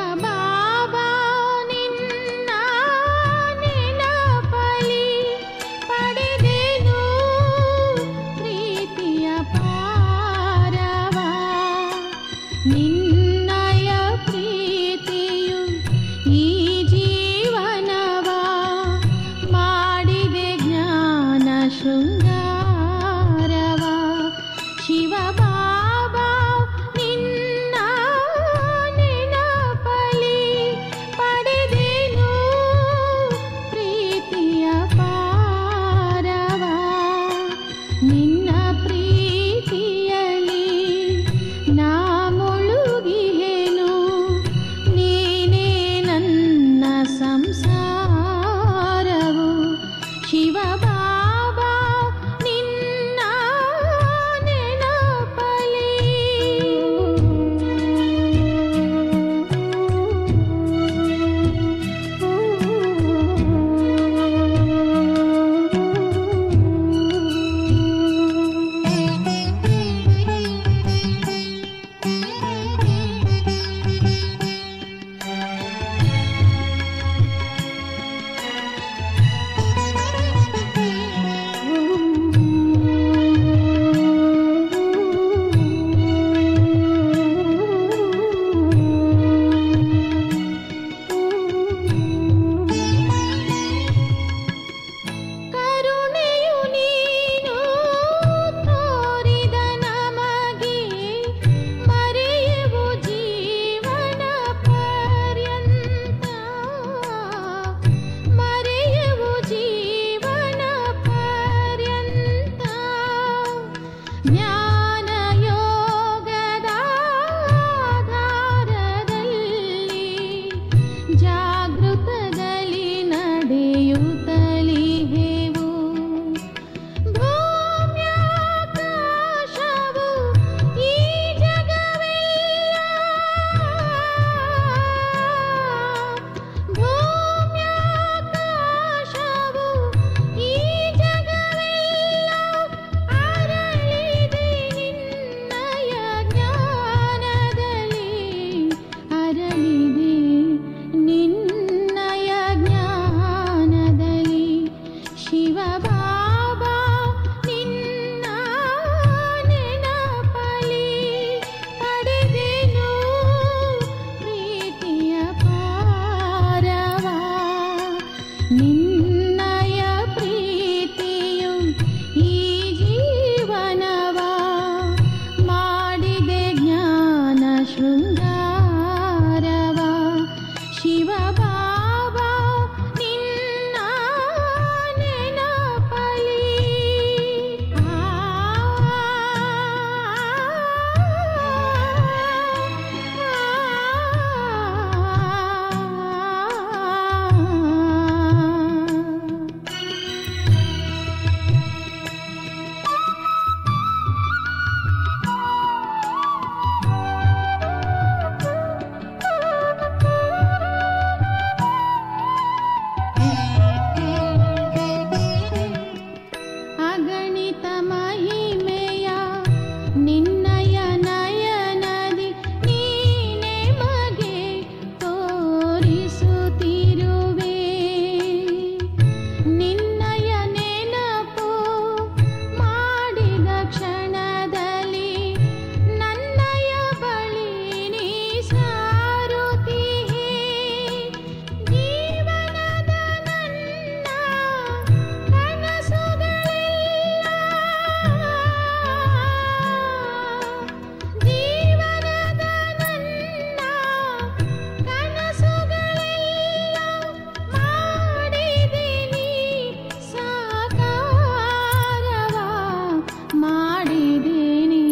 ಬಾಬಾ ನಿನ್ನ ನೆನಪಲಿ ಪಡೆದೆನು ಪ್ರೀತಿಯ ಪಾರವ ನಿನ್ನಯ ಪ್ರೀತಿಯು ಈ ಜೀವನವ ಮಾಡಿದೆ ಜ್ಞಾನ ಶೃಂಗಾರವ ಶಿವ ಬಾಬಾ ನಿನ್ನ ನೆನಪಲಿ ಪಡೆದೆನು ಪ್ರೀತಿಯ ಪಾರವ ನಿನ್ನ ಪ್ರೀತಿಯಲಿ ನಾ ಮುಳುಗಿಹೆನು ನೀನೇ ನನ್ನ ಸಂಸಾರವು ಶಿವ ಬಾಬಾ ನಿನ್ನ ನೆನಪಲಿ ಕರುಣೆಯು ನೀನು ತೋರಿದ ನಮಗೆ ಮರೆಯುವು ಜೀವನ ಪರ್ಯಂತ ಮರೆಯುವು ಜೀವನ ಪರ್ಯಂತ ಜ್ಞಾನ ಯೋಗದ ಆಧಾರದಲ್ಲಿ ಜಾಗೃತದಲ್ಲಿ ನಡೆಯುತ್ತಲಿ ಹೇವು ಭೂಮ್ಯಾಕಾಶವು ಈ ಜಗವೆಲ್ಲ ಭೂಮ್ಯಾಕಾಶವು ಈ ಜಗವೆಲ್ಲ ಅರಳಿದೆ ನಿನ್ನಯ ಜ್ಞಾನದಲ್ಲಿ ಅರಳಿದೆ ನಿನ್ನಯ ಜ್ಞಾನದಲ್ಲಿ ಶಿವ ಬಾಬಾ ನಿನ್ನ ನೆನಪಲಿ ಪಡೆದೆನು ಪ್ರೀತಿಯ ಪಾರವ ನಿನ್ನಯ ಪ್ರೀತಿಯು ಈ ಜೀವನವ ಮಾಡಿದೆ ಜ್ಞಾನ ಶೃಂಗಾರವ ಶಿವ ಬಾಬಾ ನಿನ್ನ ನೆನಪಲಿ ಅಗಣಿತ ಮಹಿಮೆಯ ನಿನ್ನಯ ನಯನದಿ ನೀನೆ ಮಗೆ ತೋರಿಸುತ್ತಿರುವೆ ನಿನ್ನಯ ನೆನಪು ಮಾಡಿದ ಕ್ಷಣದಲ್ಲಿ ನನ್ನಯ ಬಳಿ ನೀ ಸಾರುತ್ತೀಹೆ ಜೀವನದ ನನ್ನ ಕನಸುಗಳೆಲ್ಲ ಜೀವನದ ನನ್ನ ಕನಸುಗಳೆಲ್ಲ ಮಾಡಿದಿನಿ ಸಾಕಾರವ ಮಾಡಿದಿನಿ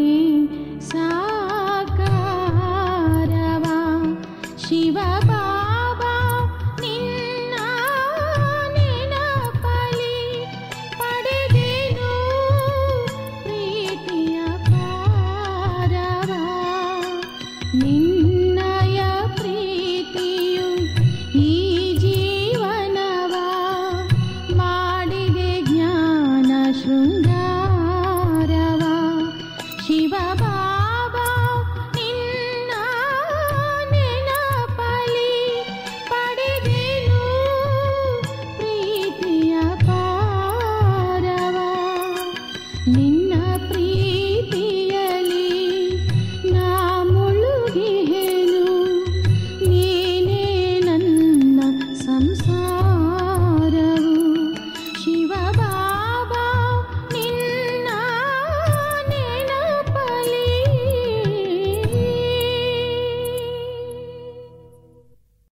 ಸಾಕಾರವ ಶಿವ ಬಾಬಾ ನಿನ್ನ ನೆನಪಲಿ ಪಡೆದೆನು ಪ್ರೀತಿಯ ಪಾರವ ನಿನ್ನಯ ಪ್ರೀತಿಯು ಈ ಜೀವನವ ಮಾಡಿದೆ ಜ್ಞಾನ ಶೃಂಗಾರವ ಶಿವ ಬಾಬಾ ನಿನ್ನ ನೆನಪಲಿ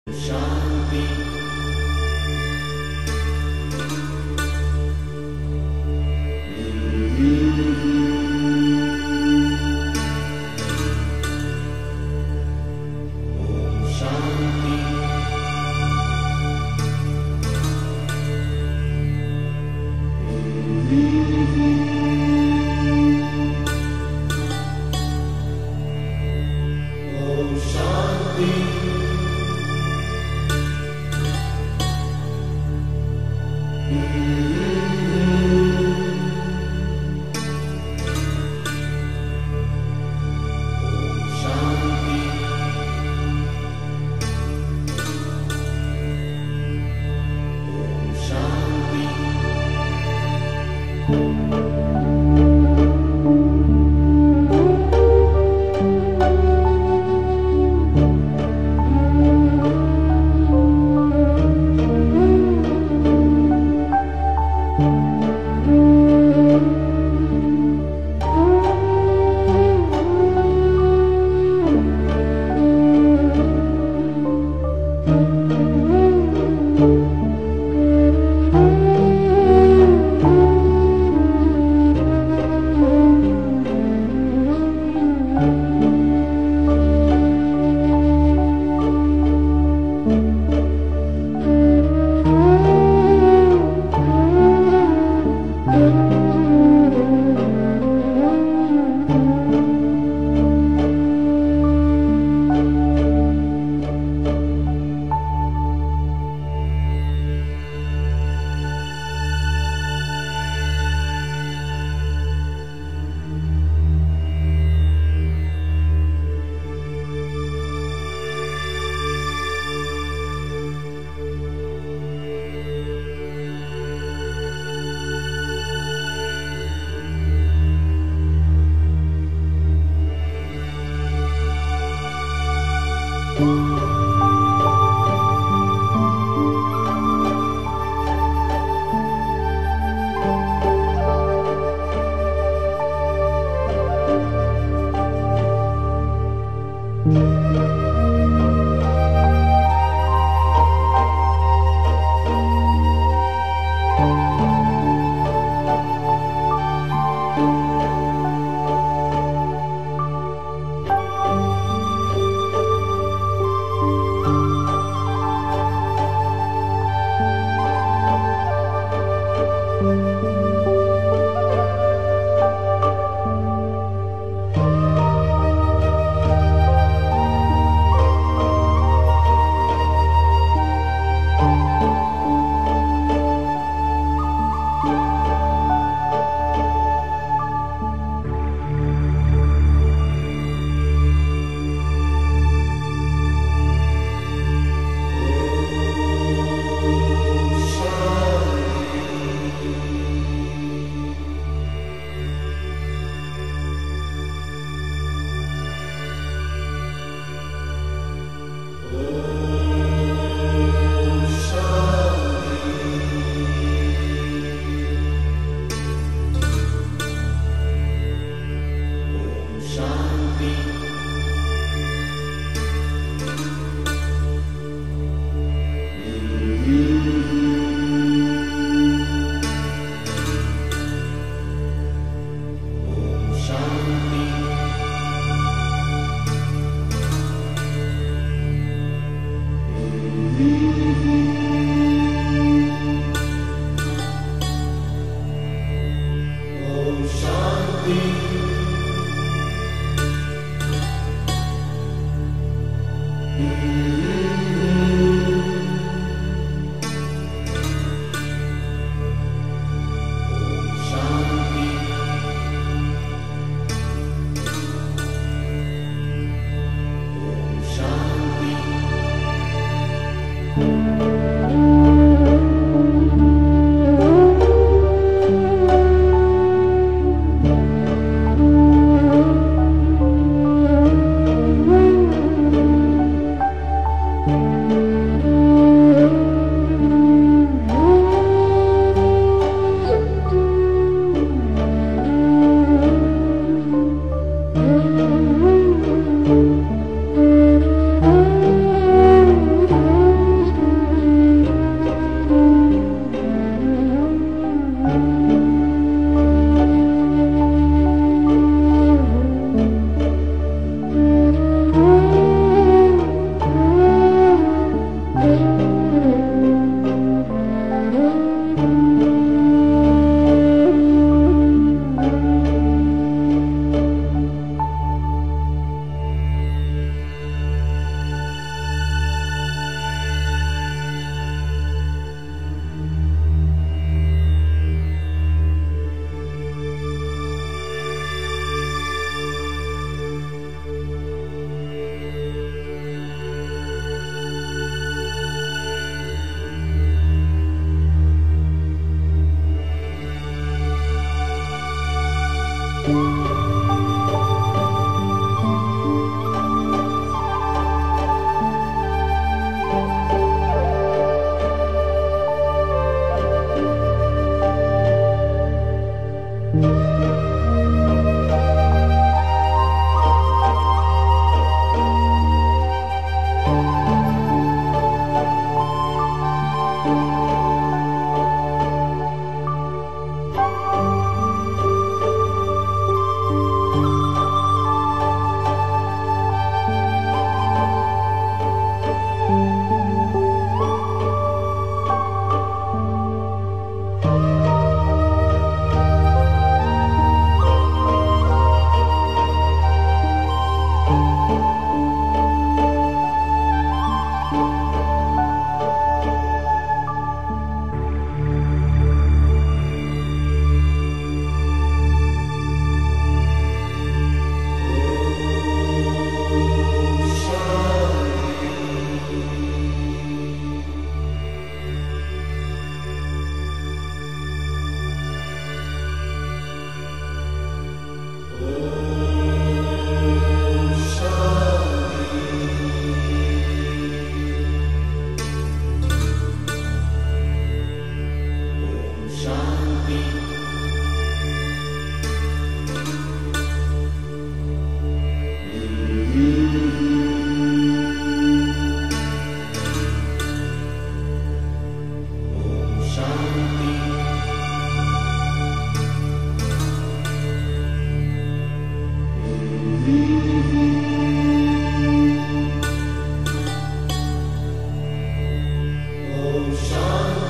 Thank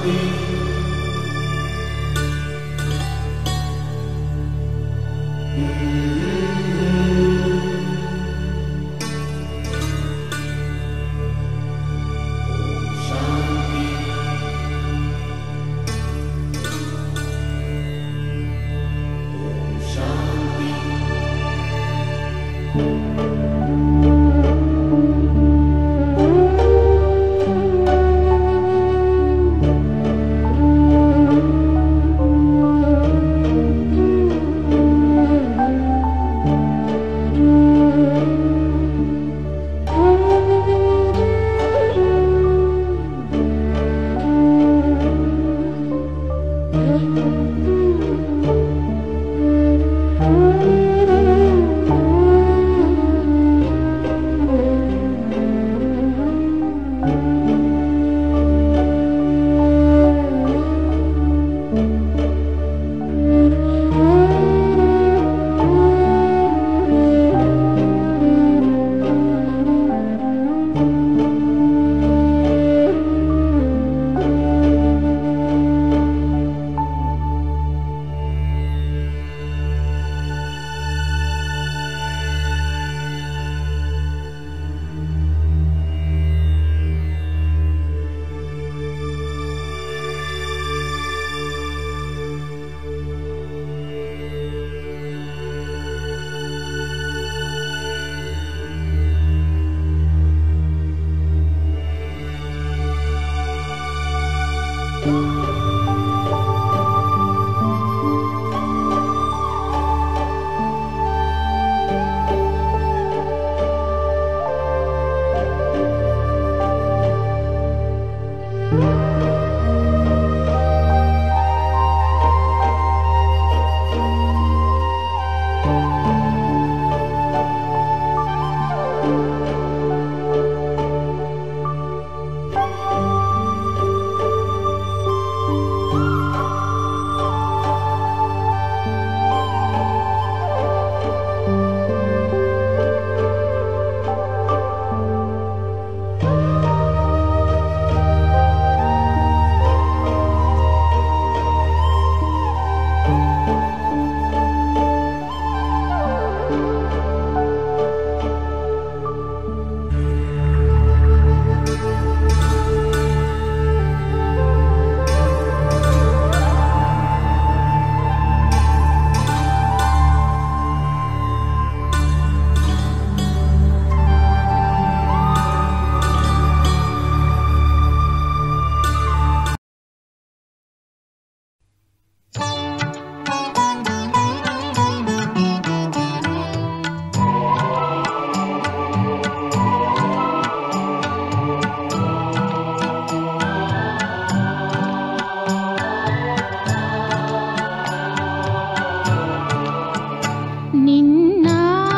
ನಿನ್ನ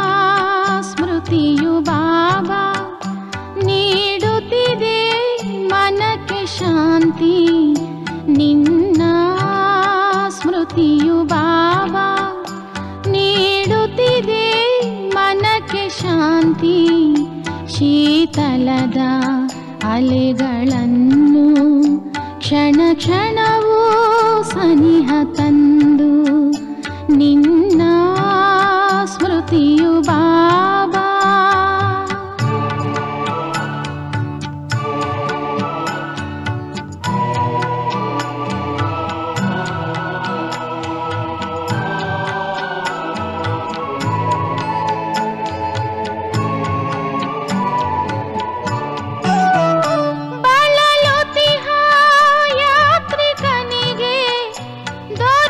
ಸ್ಮೃತಿಯು ಬಾಬಾ ನೀಡುತ್ತಿದೆ ಮನಕ್ಕೆ ಶಾಂತಿ ನಿನ್ನ ಸ್ಮೃತಿಯು ಬಾಬಾ ನೀಡುತ್ತಿದೆ ಮನಕ್ಕೆ ಶಾಂತಿ ಶೀತಲದ ಅಲೆಗಳನ್ನು ಕ್ಷಣ ಕ್ಷಣವೂ ಸನಿಹ ತಂದು ನಿನ್ನ ಸ್ಮೃತಿಯು ಬಾಬಾ ಬಳಲುತಿಹ ಯಾತ್ರಿಕನಿಗೆ ದೊರೆಯುವುದೇ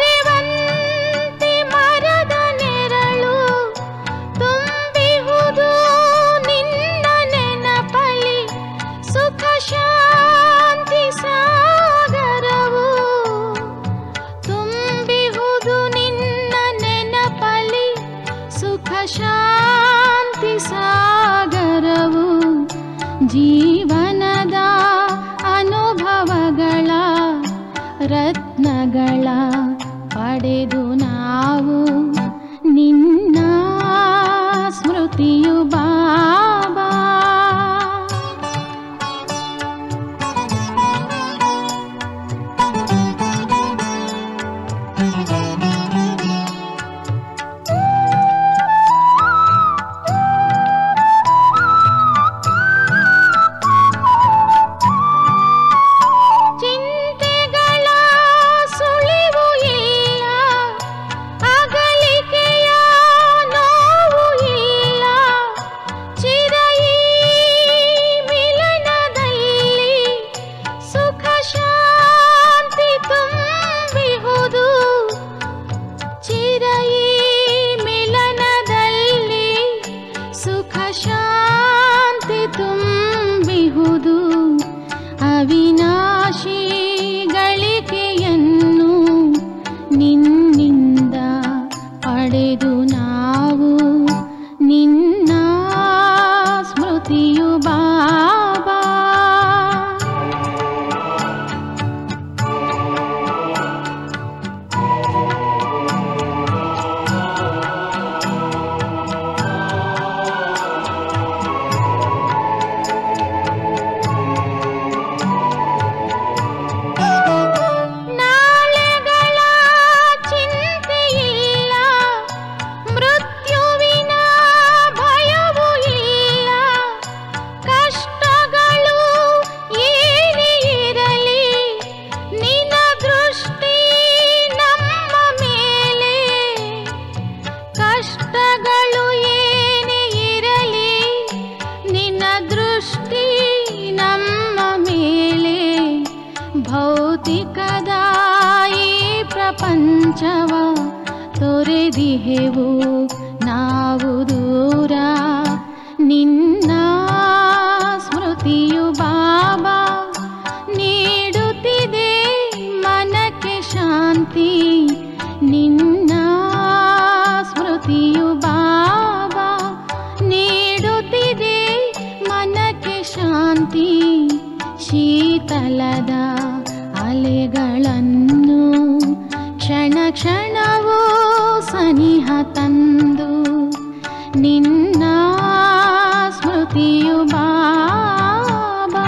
ಪ್ರಪಂಚವ ತೊರೆದಿಹೆವು ನಾವು ದೂರ ನಿನ್ನ ಸ್ಮೃತಿಯು ಬಾಬಾ ನೀಡುತ್ತಿದೆ ಮನಕ್ಕೆ ಶಾಂತಿ ನಿನ್ನ ಸ್ಮೃತಿಯು ಬಾಬಾ ನೀಡುತ್ತಿದೆ ಮನಕ್ಕೆ ಶಾಂತಿ ಶೀತಲದ ಅಲೆಗಳನ್ನು ಕ್ಷಣ ಕ್ಷಣವೂ ಸನಿಹ ತಂದು ನಿನ್ನ ಸ್ಮೃತಿಯು ಬಾಬಾ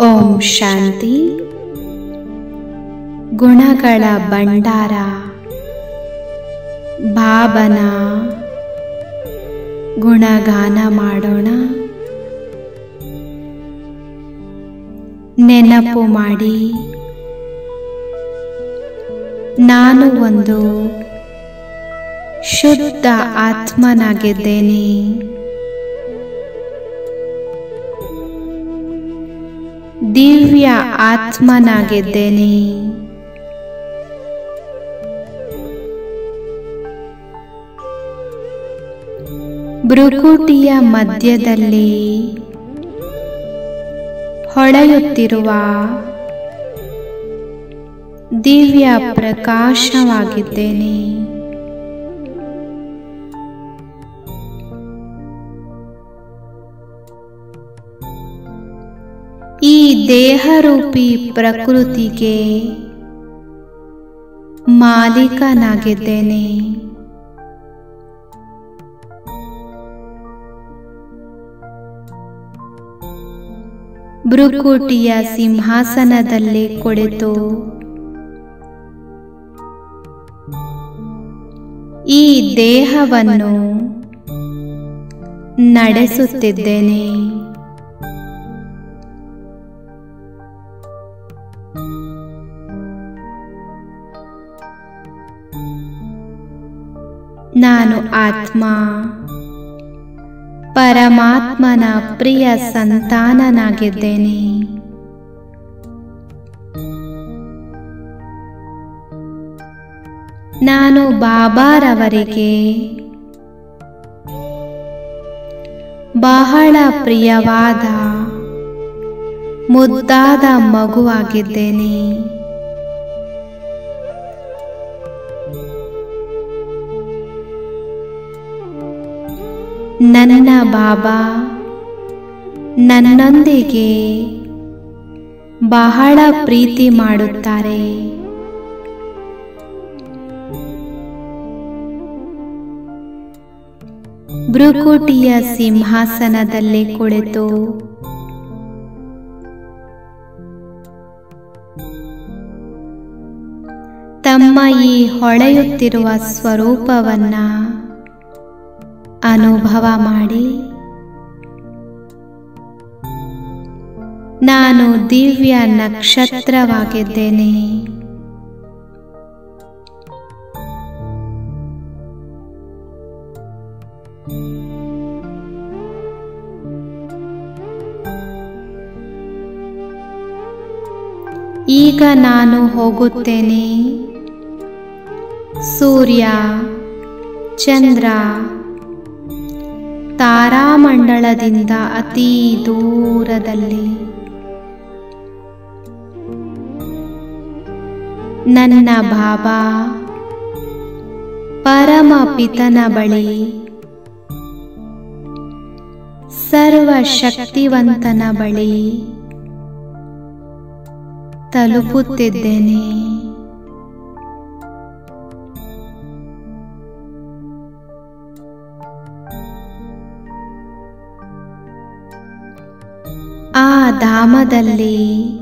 ಓಂ ಶಾಂತಿ ಗುಣಗಳ ಭಂಡಾರ ಬಾಬನ ಗುಣಗಾನ ಮಾಡೋಣ ನೆನಪು ಮಾಡಿ ನಾನು ಒಂದು ಶುದ್ಧ ಆತ್ಮನಾಗಿದ್ದೇನೆ ದಿವ್ಯ ಆತ್ಮನಾಗಿದ್ದೇನೆ ಭ್ರುಕುಟಿಯ ಮಧ್ಯದಲ್ಲಿ ಹೊಳೆಯುತ್ತಿರುವ ದಿವ್ಯ ಪ್ರಕಾಶವಾಗಿದ್ದೇನೆ ಈ ದೇಹರೂಪಿ ಪ್ರಕೃತಿಗೆ ಮಾಲೀಕನಾಗಿದ್ದೇನೆ ಭ್ರುಕುಟಿಯ ಸಿಂಹಾಸನದಲ್ಲಿ ಕುಳಿತು ಈ ದೇಹವನ್ನು ನಡೆಸುತ್ತಿದ್ದೇನೆ ನಾನು ಆತ್ಮ ಪರಮಾತ್ಮನ ಪ್ರಿಯ ಸಂತಾನನಾಗಿದ್ದೇನೆ ನಾನು ಬಾಬಾರವರಿಗೆ ಬಹಳ ಪ್ರಿಯವಾದ ಮುದ್ದಾದ ಮಗುವಾಗಿದ್ದೇನೆ ನನ್ನ ಬಾಬಾ ನನ್ನೊಂದಿಗೆ ಬಹಳ ಪ್ರೀತಿ ಮಾಡುತ್ತಾರೆ ಭ್ರುಕುಟಿಯ ಸಿಂಹಾಸನದಲ್ಲಿ ಕುಳಿತು ತಮ್ಮ ಈ ಹೊಳೆಯುತ್ತಿರುವ ಸ್ವರೂಪವನ್ನ ಅನುಭವ ಮಾಡಿ ನಾನು ದಿವ್ಯ ನಕ್ಷತ್ರವಾಗಿದ್ದೇನೆ ಈಗ ನಾನು ಹೋಗುತ್ತೇನೆ ಸೂರ್ಯ ಚಂದ್ರ ತಾರಾಮಂಡಲದಿಂದ ಅತಿ ದೂರದಲ್ಲಿ ನನ್ನ ಬಾಬಾ ಪರಮ ಪಿತನ ಬಳಿ ಸರ್ವಶಕ್ತಿವಂತನ ಬಳಿ ತಲುಪುತ್ತಿದ್ದೇನೆ ಆ ಧಾಮದಲ್ಲಿ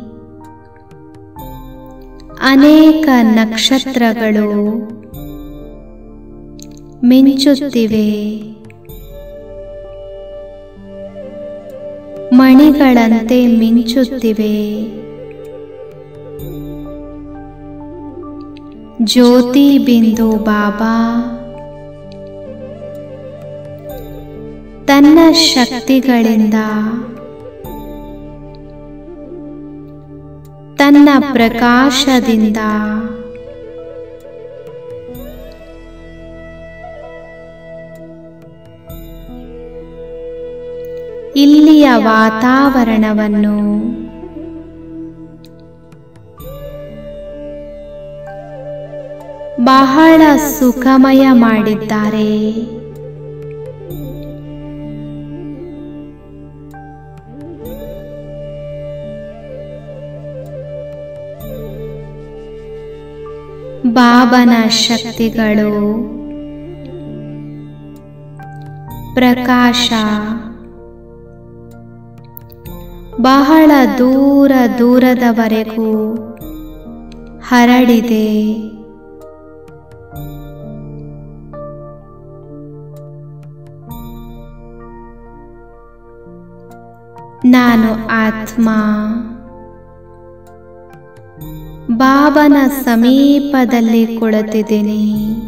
ಅನೇಕ ನಕ್ಷತ್ರಗಳು ಮಿಂಚುತ್ತಿವೆ ಮಣಿಗಳಂತೆ ಮಿಂಚುತ್ತಿವೆ ಜ್ಯೋತಿ ಬಿಂದು ಬಾಬಾ ತನ್ನ ಶಕ್ತಿಗಳಿಂದ ತನ್ನ ಪ್ರಕಾಶದಿಂದ ಇಲ್ಲಿಯ ವಾತಾವರಣವನ್ನು ಬಹಳ ಸುಖಮಯ ಮಾಡಿದ್ದಾರೆ ಬಾಬನ ಶಕ್ತಿಗಳು ಪ್ರಕಾಶ ಬಹಳ ದೂರ ದೂರದವರೆಗೂ ಹರಡಿದೆ ನಾನು ಆತ್ಮ ಬಾಬನ ಸಮೀಪದಲ್ಲಿ ಕುಳಿತಿದ್ದೀನಿ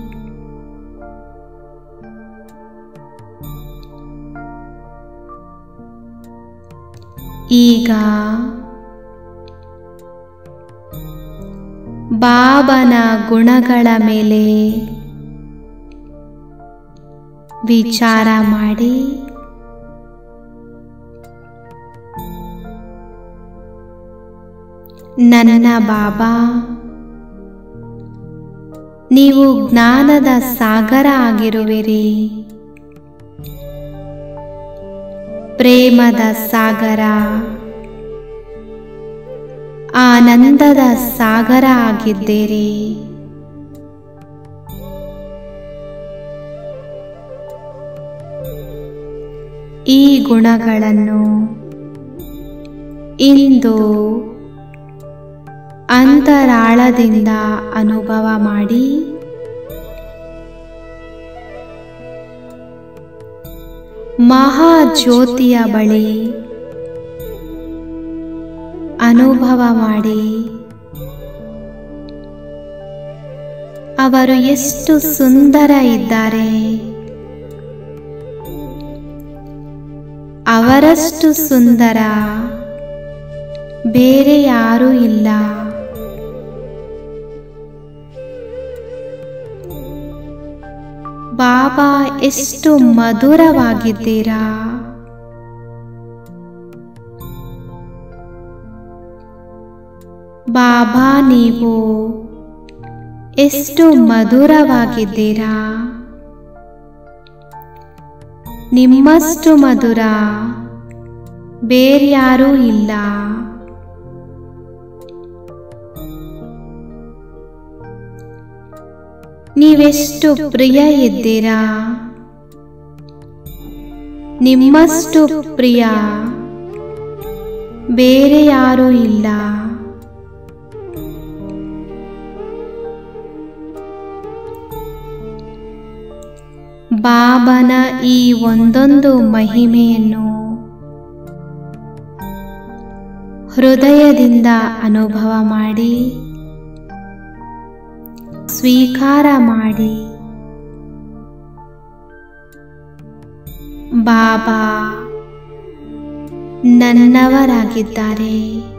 ಈಗ ಬಾಬನ ಗುಣಗಳ ಮೇಲೆ ವಿಚಾರ ಮಾಡಿ ನನ್ನ ಬಾಬಾ ನೀವು ಜ್ಞಾನದ ಸಾಗರ ಆಗಿರುವಿರಿ ಪ್ರೇಮದ ಸಾಗರ ಆನಂದದ ಸಾಗರ ಆಗಿದ್ದೀರಿ ಈ ಗುಣಗಳನ್ನು ಇಂದು ಅಂತರಾಳದಿಂದ ಅನುಭವ ಮಾಡಿ ಮಹಾಜ್ಯೋತಿಯ ಬಳಿ ಅನುಭವ ಮಾಡಿ ಅವರು ಎಷ್ಟು ಸುಂದರ ಇದ್ದಾರೆ ಅವರಷ್ಟು ಸುಂದರ ಬೇರೆ ಯಾರೂ ಇಲ್ಲ ಬಾಬಾ ಎಷ್ಟು ಮಧುರವಾಗಿದ್ದೀರಾ ಬಾಬಾ ನೀವು ಎಷ್ಟು ಮಧುರವಾಗಿದ್ದೀರಾ ನಿಮ್ಮಷ್ಟು ಮಧುರ ಬೇರ್ಯಾರೂ ಇಲ್ಲ ನೀವೆಷ್ಟು ಪ್ರಿಯ ಇದ್ದೀರಾ ನಿಮ್ಮಷ್ಟು ಪ್ರಿಯ ಬೇರೆ ಯಾರೂ ಇಲ್ಲ ಬಾಬನ ಈ ಒಂದೊಂದು ಮಹಿಮೆಯನ್ನು ಹೃದಯದಿಂದ ಅನುಭವ ಮಾಡಿ ಸ್ವೀಕಾರ ಮಾಡಿ ಬಾಬಾ ನನ್ನವರಾಗಿದ್ದಾರೆ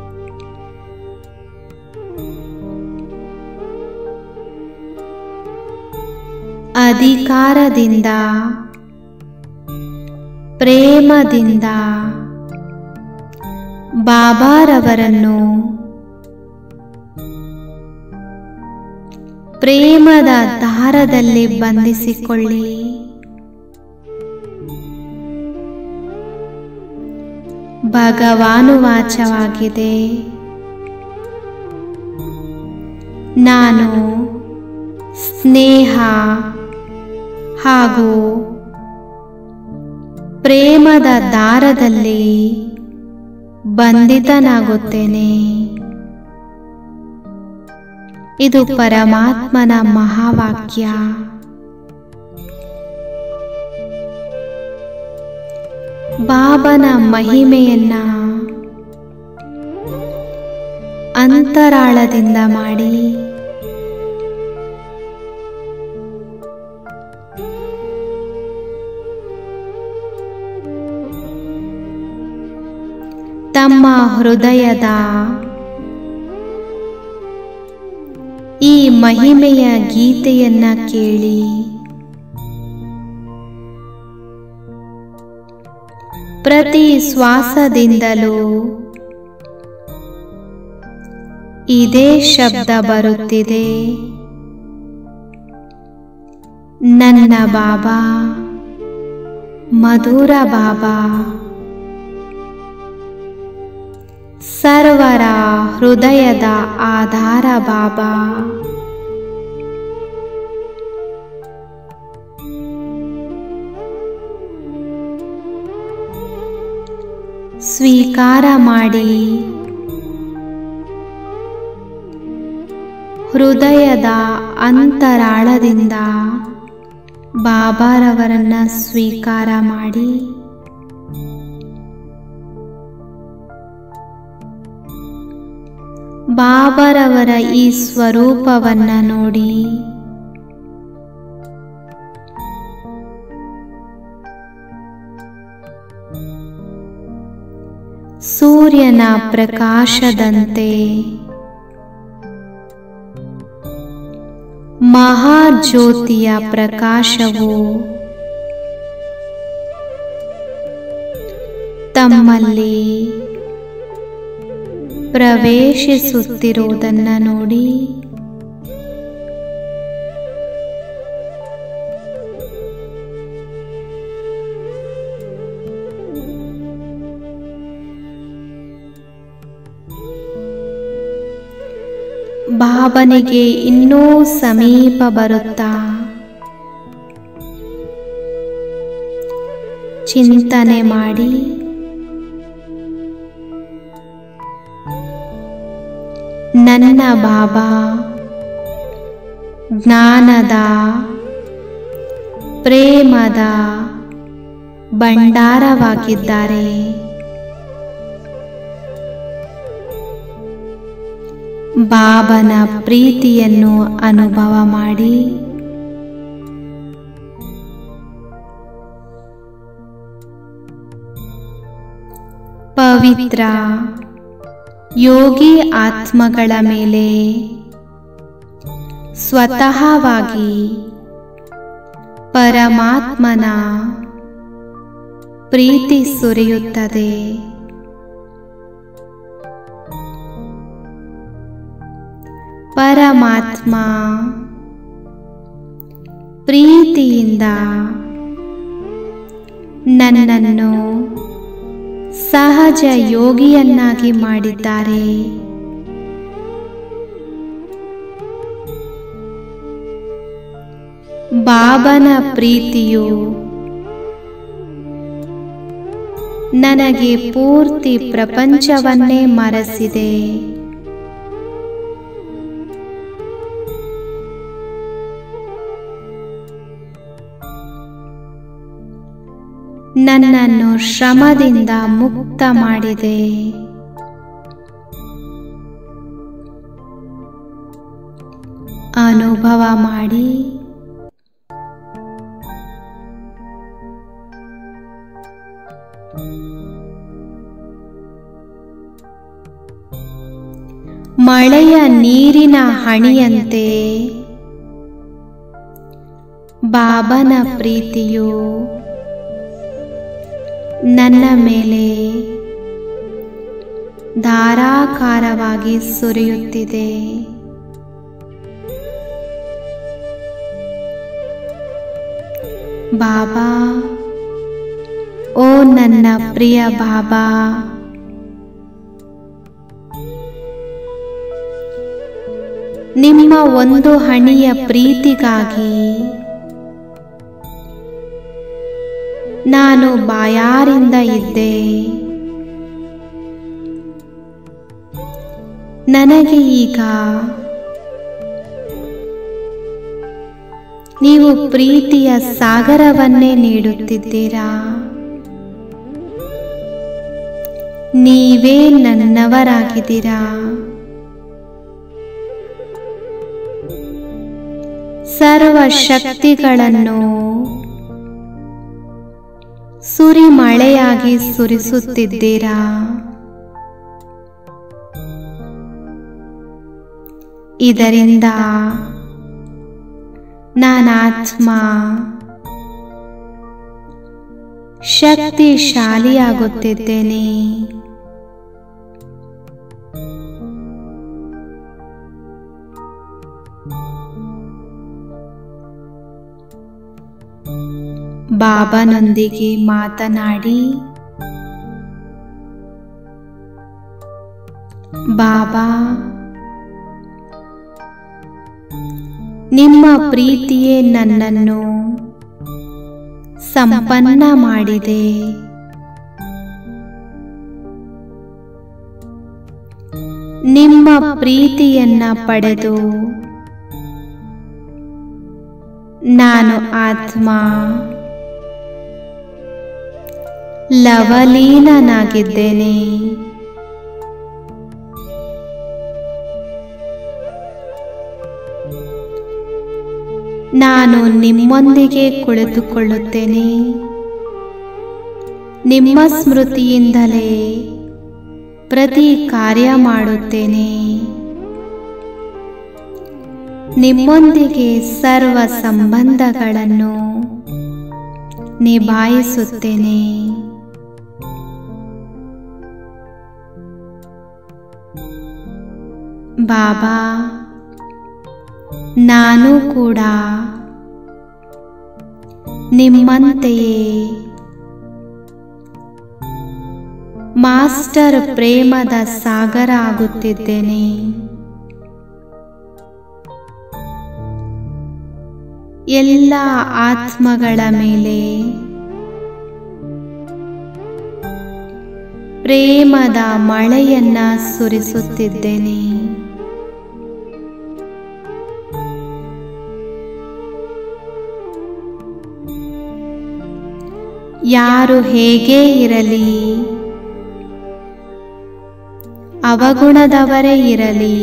ಅಧಿಕಾರದಿಂದ ಪ್ರೇಮದಿಂದ ಬಾಬಾರವರನ್ನು ಪ್ರೇಮದ ದಾರದಲ್ಲಿ ಬಂಧಿಸಿಕೊಳ್ಳಿ ಭಗವಾನುವಾಚವಾಗಿದೆ ನಾನು ಸ್ನೇಹ ಹಾಗೂ ಪ್ರೇಮದ ದಾರದಲ್ಲಿ ಬಂಧಿತನಾಗುತ್ತೇನೆ ಇದು ಪರಮಾತ್ಮನ ಮಹಾವಾಕ್ಯ ಬಾಬನ ಮಹಿಮೆಯನ್ನ ಅಂತರಾಳದಿಂದ ಮಾಡಿ ತಮ್ಮ ಹೃದಯದ ಈ ಮಹಿಮೆಯ ಗೀತೆಯನ್ನ ಕೇಳಿ ಪ್ರತಿ ಶ್ವಾಸದಿಂದಲೂ ಇದೇ ಶಬ್ದ ಬರುತ್ತಿದೆ ನನ್ನ ಬಾಬಾ ಮಧುರ ಬಾಬಾ ಸರ್ವರ ಹೃದಯದ ಆಧಾರ ಬಾಬಾ ಸ್ವೀಕಾರ ಮಾಡಿ ಹೃದಯದ ಅಂತರಾಳದಿಂದ ಬಾಬಾರವರನ್ನ ಸ್ವೀಕಾರ ಮಾಡಿ ಬಾಬರವರ ಈ ಸ್ವರೂಪವನ್ನ ನೋಡಿ ಸೂರ್ಯನ ಪ್ರಕಾಶದಂತೆ ಮಹಾಜ್ಯೋತಿಯ ಪ್ರಕಾಶವು ತಮ್ಮಲ್ಲಿ ಪ್ರವೇಶಿಸುತ್ತಿರುವುದನ್ನ ನೋಡಿ ಬಾಬನಿಗೆ ಇನ್ನೂ ಸಮೀಪ ಬರುತ್ತಾ ಚಿಂತನೆ ಮಾಡಿ ನನ್ನ ಬಾಬಾ ಜ್ಞಾನದ ಪ್ರೇಮದ ಭಂಡಾರವಾಗಿದ್ದಾರೆ ಬಾಬನ ಪ್ರೀತಿಯನ್ನು ಅನುಭವ ಮಾಡಿ ಪವಿತ್ರ ಯೋಗಿ ಆತ್ಮಗಳ ಮೇಲೆ ಸ್ವತಃವಾಗಿ ಪರಮಾತ್ಮನ ಪ್ರೀತಿ ಸುರಿಯುತ್ತದೆ ಪರಮಾತ್ಮ ಪ್ರೀತಿಯಿಂದ ನನ್ನನ್ನು ಸಹಜ ಯೋಗಿಯನ್ನಾಗಿ ಮಾಡಿದ್ದಾರೆ ಬಾಬನ ಪ್ರೀತಿಯು ನನಗೆ ಪೂರ್ತಿ ಪ್ರಪಂಚವನ್ನೇ ಮರೆಸಿದೆ ನನ್ನನ್ನು ಶ್ರಮದಿಂದ ಮುಕ್ತ ಮಾಡಿದೆ ಅನುಭವ ಮಾಡಿ ಮಳೆಯ ನೀರಿನ ಹಣಿಯಂತೆ ಬಾಬನ ಪ್ರೀತಿಯು ನನ್ನ ಮೇಲೆ ಧಾರಾಕಾರವಾಗಿ ಸುರಿಯುತ್ತಿದೆ ಬಾಬಾ ಓ ನನ್ನ ಪ್ರಿಯ ಬಾಬಾ ನಿಮ್ಮ ಒಂದು ಹಣಿಯ ಪ್ರೀತಿಗಾಗಿ ನಾನು ಬಾಯಾರಿಂದ ಇದ್ದೆ ನನಗೆ ಈಗ ನೀವು ಪ್ರೀತಿಯ ಸಾಗರವನ್ನೇ ನೀಡುತ್ತಿದ್ದೀರಾ ನೀವೇ ನನ್ನವರಾಗಿದ್ದೀರಾ ಸರ್ವ ಶಕ್ತಿಗಳನ್ನು ಸುರಿಮಳೆಯಾಗಿ ಸುರಿಸುತ್ತಿದ್ದೀರಾ ಇದರಿಂದ ನಾನಾತ್ಮ ಶಕ್ತಿಶಾಲಿಯಾಗುತ್ತಿದ್ದೇನೆ ಬಾಬನೊಂದಿಗೆ ಮಾತನಾಡಿ ಬಾಬಾ ನಿಮ್ಮ ಪ್ರೀತಿಯೇ ನನ್ನನ್ನು ಸಂಪನ್ನ ಮಾಡಿದೆ ನಿಮ್ಮ ಪ್ರೀತಿಯನ್ನ ಪಡೆದು ನಾನು ಆತ್ಮ ಲವಲೀನನಾಗಿದ್ದೇನೆ ನಾನು ನಿಮ್ಮೊಂದಿಗೆ ಕುಳಿತುಕೊಳ್ಳುತ್ತೇನೆ ನಿಮ್ಮ ಸ್ಮೃತಿಯಿಂದಲೇ ಪ್ರತಿ ಕಾರ್ಯ ಮಾಡುತ್ತೇನೆ ನಿಮ್ಮೊಂದಿಗೆ ಸರ್ವ ಸಂಬಂಧಗಳನ್ನು ನಿಭಾಯಿಸುತ್ತೇನೆ ಬಾಬಾ ನಾನು ಕೂಡ ನಿಮ್ಮಂತೆಯೇ ಮಾಸ್ಟರ್ ಪ್ರೇಮದ ಸಾಗರ ಆಗುತ್ತಿದ್ದೇನೆ ಎಲ್ಲ ಆತ್ಮಗಳ ಮೇಲೆ ಪ್ರೇಮದ ಮಳೆಯನ್ನ ಸುರಿಸುತ್ತಿದ್ದೇನೆ ಯಾರು ಹೇಗೇ ಇರಲಿ ಅವಗುಣದವರೇ ಇರಲಿ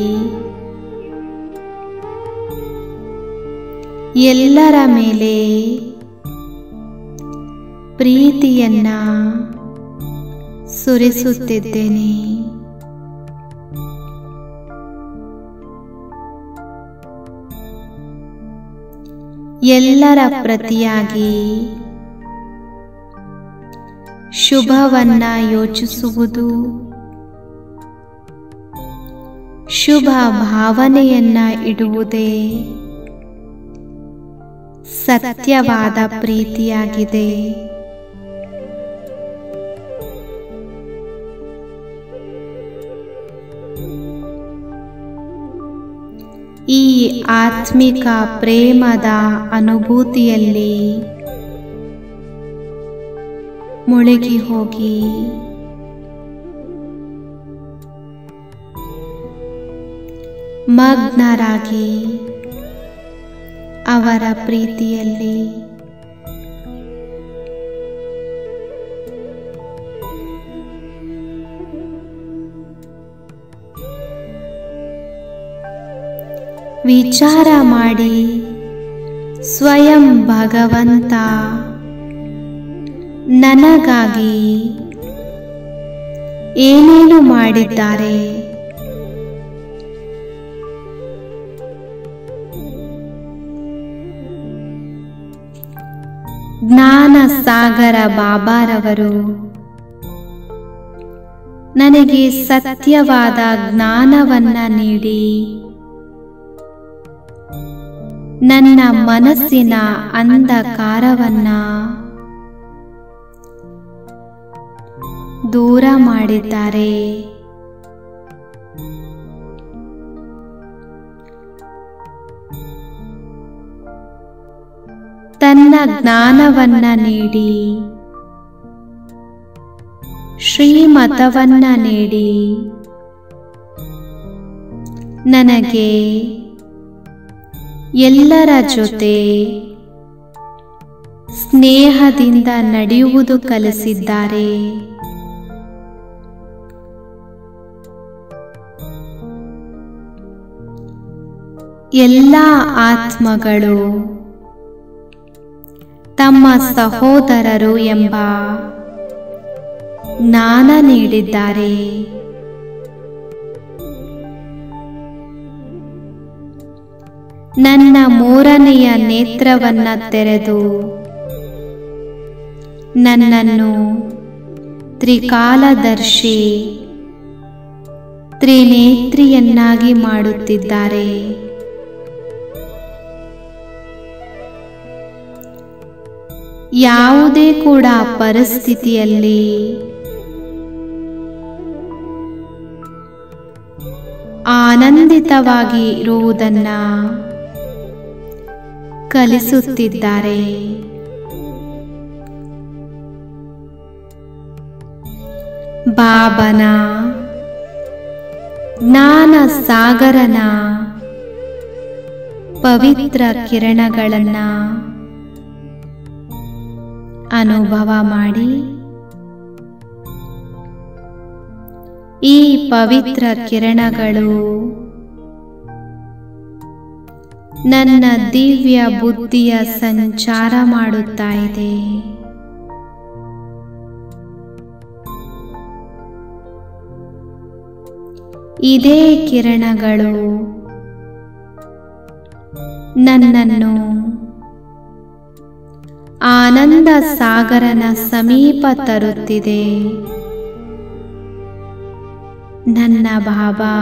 ಎಲ್ಲರ ಮೇಲೆ ಪ್ರೀತಿಯನ್ನ ಸುರಿಸುತ್ತಿದ್ದೇನೆ ಎಲ್ಲರ ಪ್ರತಿಯಾಗಿ ಶುಭವನ್ನ ಯೋಚಿಸುವುದು ಶುಭ ಭಾವನೆಯನ್ನ ಇಡುವುದೇ ಸತ್ಯವಾದ ಪ್ರೀತಿಯಾಗಿದೆ ಈ ಆತ್ಮಿಕ ಪ್ರೇಮದ ಅನುಭೂತಿಯಲ್ಲಿ ಮುಳುಗಿ ಹೋಗಿ ಮಗ್ನರಾಗಿ ಅವರ ಪ್ರೀತಿಯಲ್ಲಿ ವಿಚಾರ ಮಾಡಿ ಸ್ವಯಂ ಭಗವಂತ ನನಗಾಗಿ ಏನೇನು ಮಾಡಿದ್ದಾರೆ ಜ್ಞಾನ ಸಾಗರ ಬಾಬಾರವರು ನನಗೆ ಸತ್ಯವಾದ ಜ್ಞಾನವನ್ನ ನೀಡಿ ನನ್ನ ಮನಸ್ಸಿನ ಅಂಧಕಾರವನ್ನ ದೂರ ಮಾಡಿದ್ದಾರೆ ತನ್ನ ಜ್ಞಾನವನ್ನ ನೀಡಿ ಶ್ರೀಮತವನ್ನ ನೀಡಿ ನನಗೆ ಎಲ್ಲರ ಜೊತೆ ಸ್ನೇಹದಿಂದ ನಡೆಯುವುದು ಕಲಿಸಿದ್ದಾರೆ ಎಲ್ಲ ಆತ್ಮಗಳು ತಮ್ಮ ಸಹೋದರರು ಎಂಬ ಜ್ಞಾನ ನೀಡಿದ್ದಾರೆ ನನ್ನ ಮೂರನೆಯ ನೇತ್ರವನ್ನ ತೆರೆದು ನನ್ನನ್ನು ತ್ರಿಕಾಲದರ್ಶಿ ತ್ರಿನೇತ್ರಿಯನ್ನಾಗಿ ಮಾಡುತ್ತಿದ್ದಾರೆ ಯಾವುದೇ ಕೂಡ ಪರಿಸ್ಥಿತಿಯಲ್ಲಿ ಆನಂದಿತವಾಗಿ ಇರುವುದನ್ನ ಕಲಿಸುತ್ತಿದ್ದಾರೆ ಬಾಬನ ಜ್ಞಾನ ಸಾಗರನ ಪವಿತ್ರ ಕಿರಣಗಳನ್ನ ಅನುಭವ ಮಾಡಿ ಈ ಪವಿತ್ರ ಕಿರಣಗಳು ನನ್ನ ದಿವ್ಯ ಬುದ್ಧಿಯ ಸಂಚಾರ ಮಾಡುತ್ತಾ ಇದೆ ಇದೇ ಕಿರಣಗಳು ನನ್ನನ್ನು ಆನಂದ ಸಾಗರನ ಸಮೀಪ ತರುತ್ತಿದೆ ನನ್ನ ಬಾಬಾ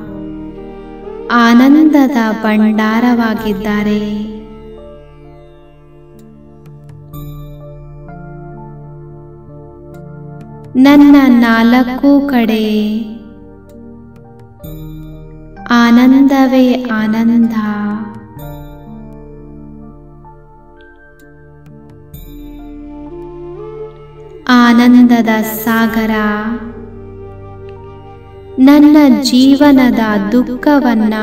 ಆನಂದದ ಭಂಡಾರವಾಗಿದ್ದಾರೆ ನನ್ನ ನಾಲ್ಕು ಕಡೆ ಆನಂದವೇ ಆನಂದ ಆನಂದದ ಸಾಗರ ನನ್ನ ಜೀವನದ ದುಃಖವನ್ನ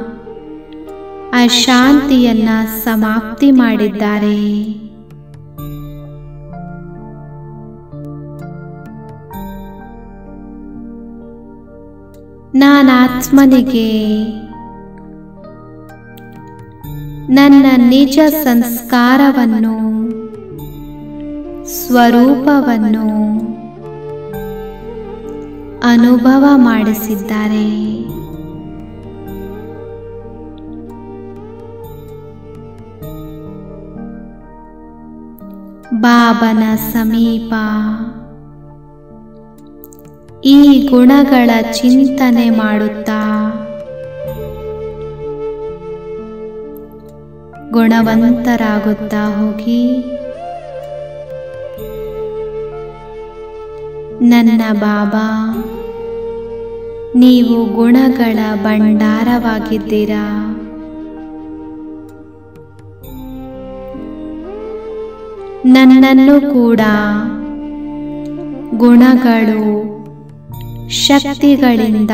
ಅಶಾಂತಿಯನ್ನ ಸಮಾಪ್ತಿ ಮಾಡಿದ್ದಾರೆ ನಾನಾತ್ಮನಿಗೆ ನನ್ನ ನಿಜ ಸಂಸ್ಕಾರವನ್ನು ಸ್ವರೂಪವನ್ನು ಅನುಭವ ಮಾಡಿಸಿದ್ದಾರೆ ಬಾಬನ ಸಮೀಪ ಈ ಗುಣಗಳ ಚಿಂತನೆ ಮಾಡುತ್ತಾ ಗುಣವಂತರಾಗುತ್ತಾ ಹೋಗಿ ನನ್ನ ಬಾಬಾ ನೀವು ಗುಣಗಳ ಭಂಡಾರವಾಗಿದ್ದೀರಾ ನನ್ನನ್ನು ಕೂಡ ಗುಣಗಳು ಶಕ್ತಿಗಳಿಂದ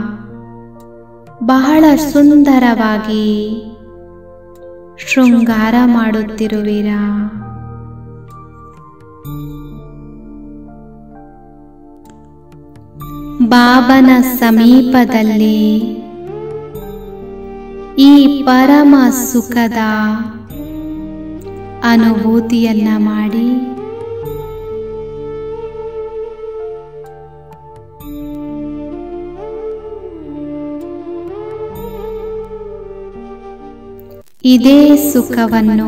ಬಹಳ ಸುಂದರವಾಗಿ ಶೃಂಗಾರ ಮಾಡುತ್ತಿರುವಿರಾ ಬಾಬನ ಸಮೀಪದಲ್ಲಿ ಈ ಪರಮ ಸುಖದ ಅನುಭೂತಿಯನ್ನ ಮಾಡಿ ಇದೇ ಸುಖವನ್ನು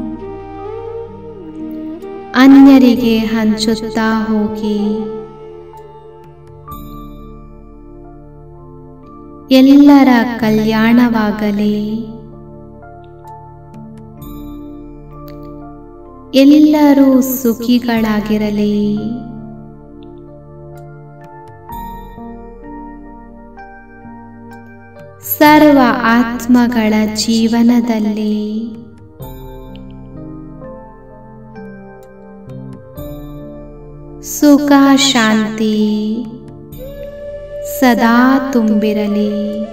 ಅನ್ಯರಿಗೆ ಹಂಚುತ್ತಾ ಹೋಗಿ ಎಲ್ಲರ ಕಲ್ಯಾಣವಾಗಲಿ ಎಲ್ಲರೂ ಸುಖಿಗಳಾಗಿರಲಿ ಸರ್ವ ಆತ್ಮಗಳ ಜೀವನದಲ್ಲಿ ಸುಖ ಶಾಂತಿ ಸದಾ ತುಂಬಿರಲಿ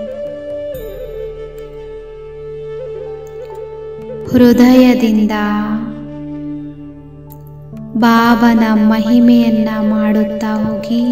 ಹೃದಯದಿಂದ ಬಾಬನ ಮಹಿಮೆಯನ್ನ ಮಾಡುತ್ತಾ ಹೋಗಿ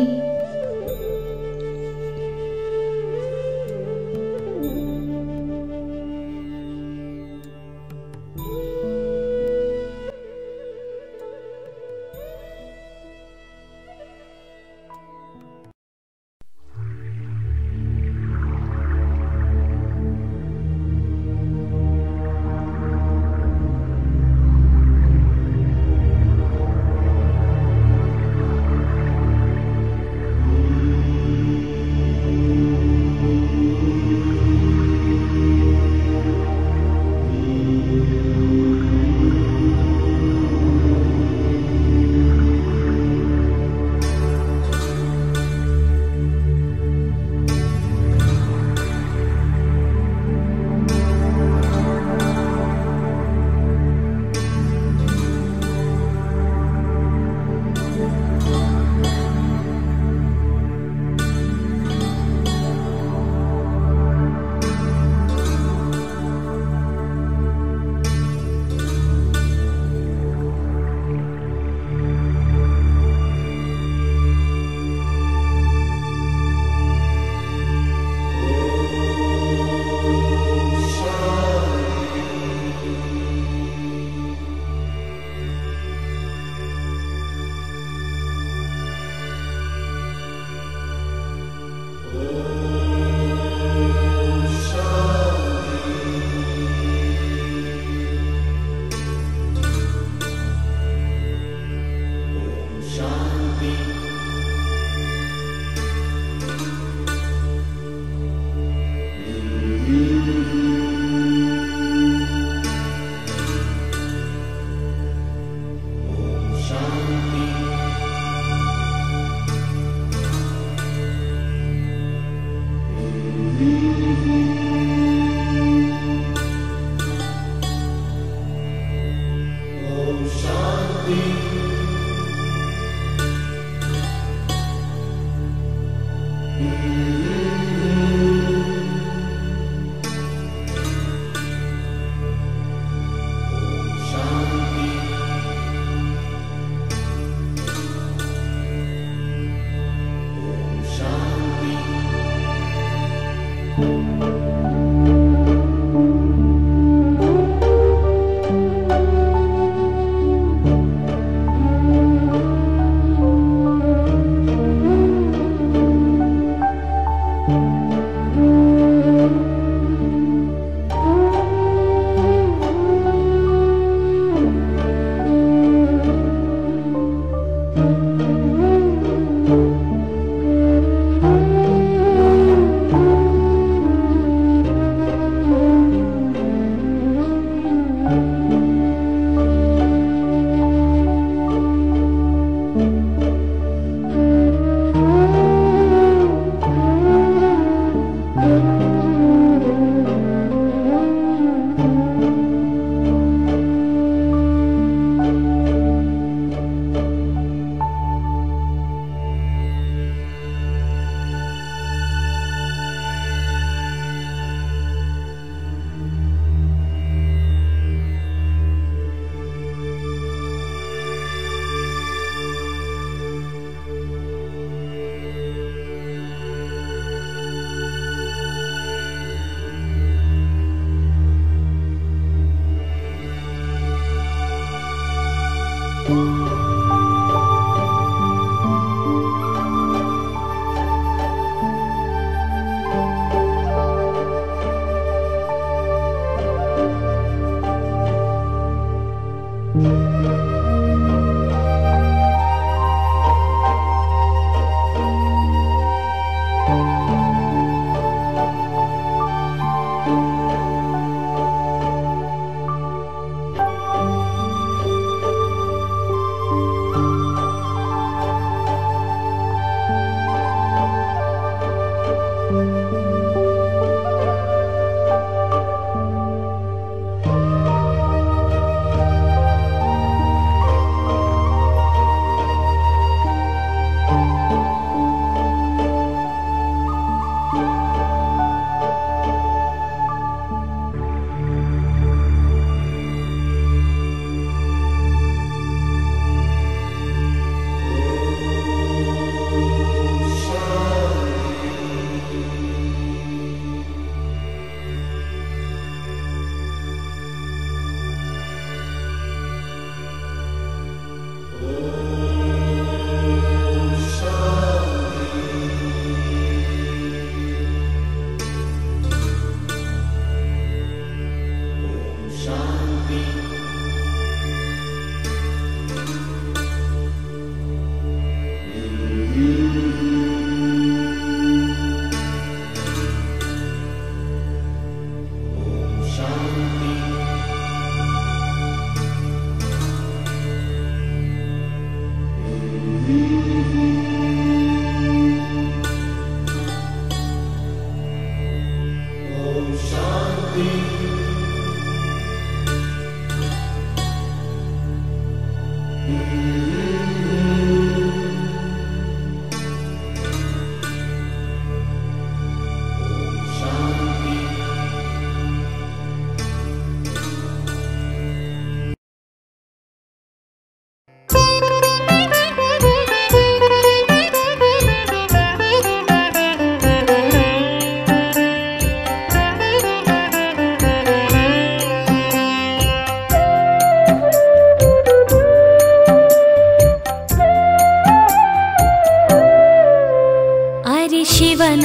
ಅರೆ ಶಿವನ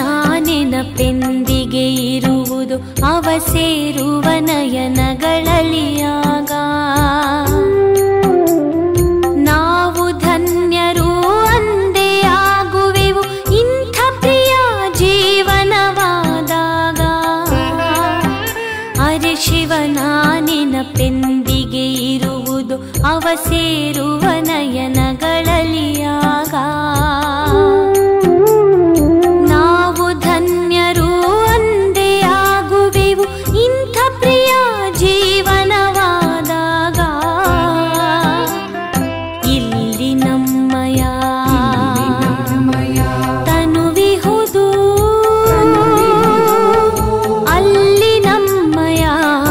ನೆನಪೆಂದಿಗೆ ಇರುವುದು ಅವ ಸೇರುವ ನಯನಗಳಲಿಯಾಗ ನಾವು ಧನ್ಯರು ಅಂದೇ ಆಗುವೆವು ಇಂಥ ಪ್ರಿಯ ಜೀವನವಾದಾಗ ಅರೆ ಶಿವನ ನೆನಪೆಂದಿಗೆ ಇರುವುದು ಅವ ಸೇರುವ ನಯನಗಳಲಿಯಾಗ ನಾವು ಧನ್ಯರು ಅಂದೇ ಆಗುವೆವು ಇಂಥ ಪ್ರಿಯ ಜೀವನವಾದಾಗ ಇಲ್ಲಿ ನಮ್ಮಯ ತನುವಿಹುದು ಅಲ್ಲಿ ನಮ್ಮಯ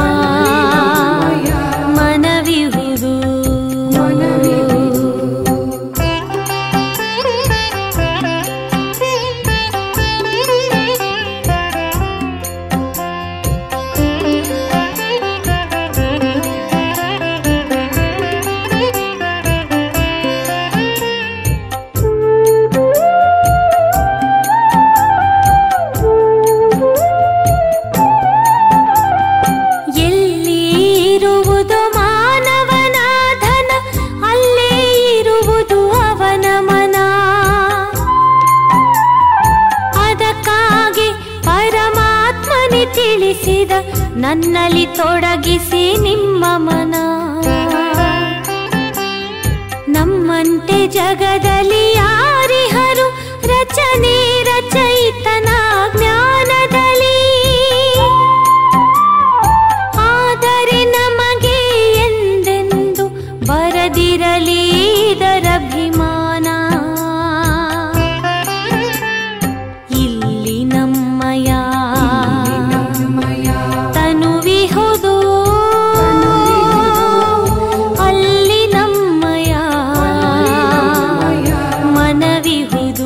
ಮನವಿಹುದು ಎಲ್ಲಿ ಇರುವುದು ಮಾನವನ ಧನ ಅಲ್ಲೇ ಇರುವುದು ಅವನ ಮನ ಅದಕ್ಕಾಗಿ ಪರಮಾತ್ಮನೆ ತಿಳಿಸಿದ ನನ್ನಲ್ಲಿ ತೊಡಗಿಸಿ ನಿಮ್ಮ ಮನ ನಮ್ಮಂತೆ ಜಗದಲ್ಲಿ ಯಾರಿಹರು ರಚನೆ ರಚಯಿತನ ಜ್ಞಾನದಲ್ಲಿ ಆದರೆ ನಮಗೆ ಎಂದೆಂದು ಬರದಿರಲಿ ಇದರಭಿಮಾನ ಇಲ್ಲಿ ನಮ್ಮಯ ತನುವಿಹುದು ಅಲ್ಲಿ ನಮ್ಮಯ ಮನವಿಹುದು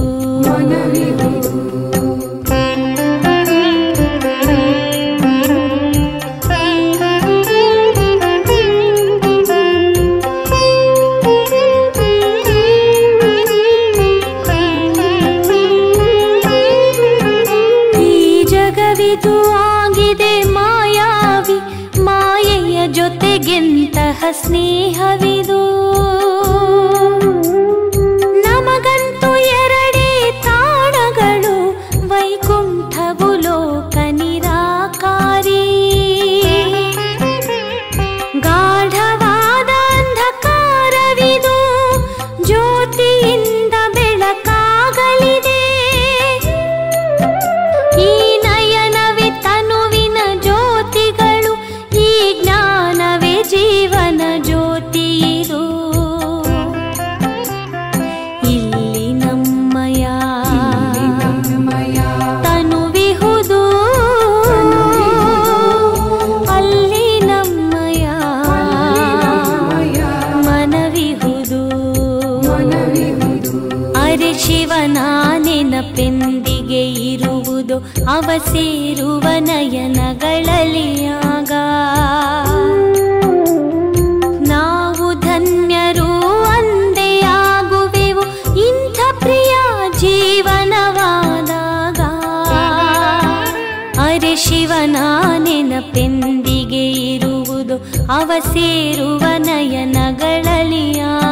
ಈ ಜಗವಿದು ಆಗಿದೆ ಮಾಯಾವಿ ಮಾಯೆಯ ಜೊತೆಗೆಂತಹ ಸ್ನೇಹವಿದು ನಮಗಂತೂ ಎರಡೇ ತಾಣಗಳು ವೈಕುಂಠವು ಲೋಕ ನಿರಾಕಾರಿ ಗಾಢವಾದ ಅಂಧಕಾರವಿದು ಜ್ಯೋತಿಯಿಂದ ಬೆಳಕಾಗಲಿದೆ ಅವ ಸೇರುವ ನಯನಗಳಲಿಯಾಗ ನಾವು ಧನ್ಯರು ಅಂದೇ ಆಗುವೆವು ಇಂಥ ಪ್ರಿಯ ಜೀವನವಾದಾಗ ಅರೆ ಶಿವನ ನೆನಪೆಂದಿಗೆ ಇರುವುದು ಅವ ಸೇರುವ ನಯನಗಳಲಿಯಾಗ